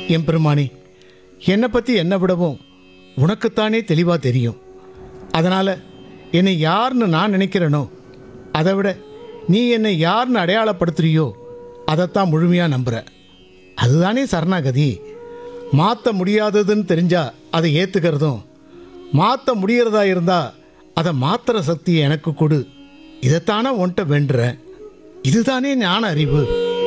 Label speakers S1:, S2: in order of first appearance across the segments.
S1: என் பெருமானி என்னை பற்றி என்னை விடவும் உனக்குத்தானே தெளிவாக தெரியும் அதனால் என்னை யாருன்னு நான் நினைக்கிறேனோ அதை விட நீ என்னை யாருன்னு அடையாளப்படுத்துறியோ அதைத்தான் முழுமையாக நம்புகிறேன் அதுதானே சரணாகதி மாற்ற முடியாததுன்னு தெரிஞ்சா அதை ஏற்றுக்கிறதும் மாற்ற முடியறதா இருந்தா அதை மாற்றுற சக்தியை எனக்கு கொடு இதைத்தானே உன்கிட்ட வேண்டுறேன் இதுதானே ஞான அறிவு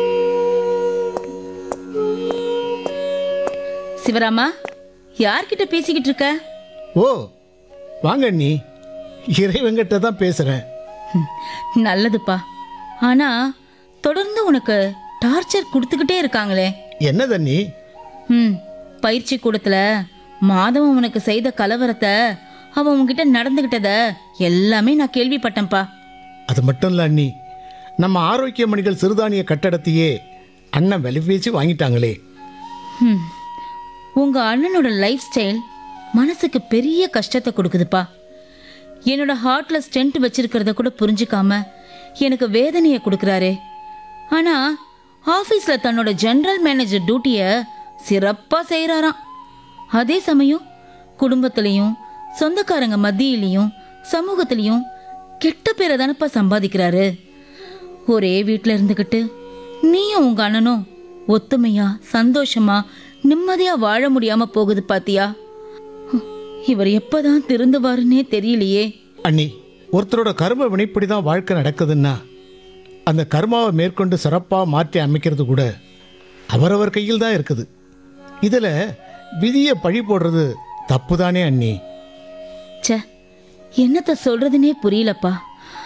S2: சிவராமா யார்கிட்ட பேசிக்கிட்டு இருக்க
S1: ஓ வாங்க நீ இறைவங்கிட்ட தான் பேசுகிறேன்
S2: ஹம், நல்லதுப்பா ஆனா தொடர்ந்து உனக்கு டார்ச்சர் கொடுத்துக்கிட்டே இருக்காங்களே
S1: என்ன தண்ணி
S2: ம் பயிற்சி கூடத்துல மாதவன் உனக்கு செய்த கலவரத்தை அவன் உன்கிட்ட நடந்துகிட்டத எல்லாமே நான் கேள்விப்பட்டேன்ப்பா
S1: அது மட்டும் இல்லை அண்ணி நம்ம ஆரோக்கிய மணிகள் சிறுதானிய கட்டடத்தையே அண்ணன் விலை பேசி வாங்கிட்டாங்களே
S2: ம் உங்க அண்ணனோட லைஃப் ஸ்டைல் மனசுக்கு பெரிய கஷ்டத்தை கொடுக்குதுப்பா என்னோட ஹார்ட்ல ஸ்டென்ட் வச்சிருக்கிறத கூட புரிஞ்சுக்காம எனக்கு வேதனையை கொடுக்குறாரே ஆனா ஆபீஸ்ல தன்னோட ஜெனரல் மேனேஜர் டியூட்டிய சிறப்பா செய்யறாராம் அதே சமயம் குடும்பத்திலையும் சொந்தக்காரங்க மத்தியிலையும் சமூகத்திலையும் கெட்ட பேரை தானப்பா சம்பாதிக்கிறாரு ஒரே வீட்டில் இருந்துக்கிட்டு நீயும் உங்க அண்ணனும் ஒத்துமையா சந்தோஷமா நிம்மதியா வாழ முடியாம போகுது பாத்தியா ஹம், இவர் எப்பதான் திருந்துவாருன்னே தெரியலையே
S1: அண்ணி ஒருத்தரோட கர்ம வினைப்படி தான் வாழ்க்கை நடக்குதுன்னா அந்த கர்மாவை மேற்கொண்டு சிறப்பாக மாற்றி அமைக்கிறது கூட அவரவர் கையில் தான் இருக்குது இதில் விதியை பழி போடுறது தப்பு தானே அண்ணி
S2: ச்சே என்னத்த சொல்றதுனே புரியலப்பா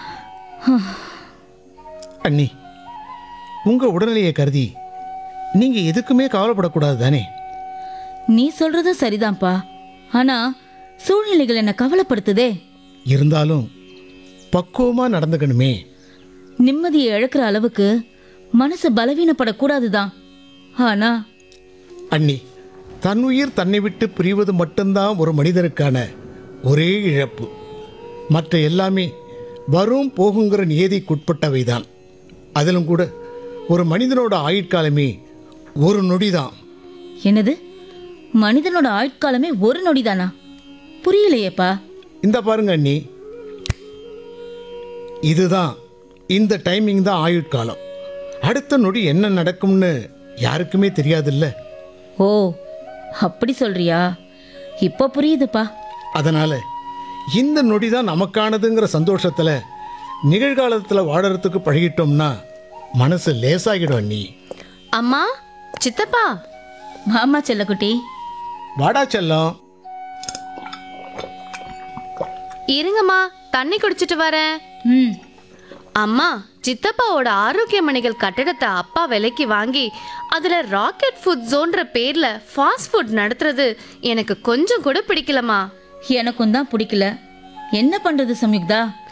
S1: அண்ணி உங்கள் உடல்நிலையை கருதி நீங்கள் எதுக்குமே கவலைப்படக்கூடாது தானே
S2: நீ சொல்றதும் சரிதான்ப்பா ஆனா சூழ்நிலைகள் என்ன கவலைப்படுத்துதே
S1: இருந்தாலும் பக்குவமாக நடந்துக்கணுமே
S2: நிம்மதியை இழக்கிற அளவுக்கு மனசு பலவீனப்படக்கூடாதுதான் ஆனா
S1: அண்ணி தன்னுயிர் தன்னை விட்டு பிரிவது மட்டும்தான் ஒரு மனிதருக்கான ஒரே இழப்பு மற்ற எல்லாமே வரும் போகுங்கிற நியதிக்குட்பட்டவை தான் அதிலும் கூட ஒரு மனிதனோட ஆயுட்காலமே ஒரு நொடி தான்
S2: என்னது மனிதனோட ஆயுட்காலமே ஒரு நொடிதானா புரியலையேப்பா
S1: இந்த பாருங்க அண்ணி இதுதான் இந்த டைமிங் தான் ஆயுட்காலம் அடுத்த நொடி என்ன நடக்கும்னு யாருக்குமே தெரியாதுல்ல
S2: ஓ அப்படி சொல்றியா இப்போ புரியுதுப்பா
S1: அதனால இந்த நொடி தான் நமக்கானதுங்கிற சந்தோஷத்துல நிகழ்காலத்துல வாழறதுக்கு பழகிட்டோம்னா மனசு லேசாகிடும் அண்ணி
S3: அம்மா சித்தப்பா
S2: மாமா செல்லக்குட்டி
S1: வாடா செல்லம்
S3: இருங்கம்மா தண்ணி குடிச்சிட்டு வரேன்
S2: ம்
S3: அம்மா சித்தப்பாவோட ஆரோக்கிய மணிகள் கட்டடத்தை அப்பா விலைக்கு வாங்கி அதுல ராக்கெட் ஃபுட் ஜோன்ற பேர்ல ஃபாஸ்ட் ஃபுட் நடத்துறது எனக்கு கொஞ்சம் கூட பிடிக்கலம்மா
S2: எனக்கும் தான் பிடிக்கல என்ன பண்றது சம்யுக்தா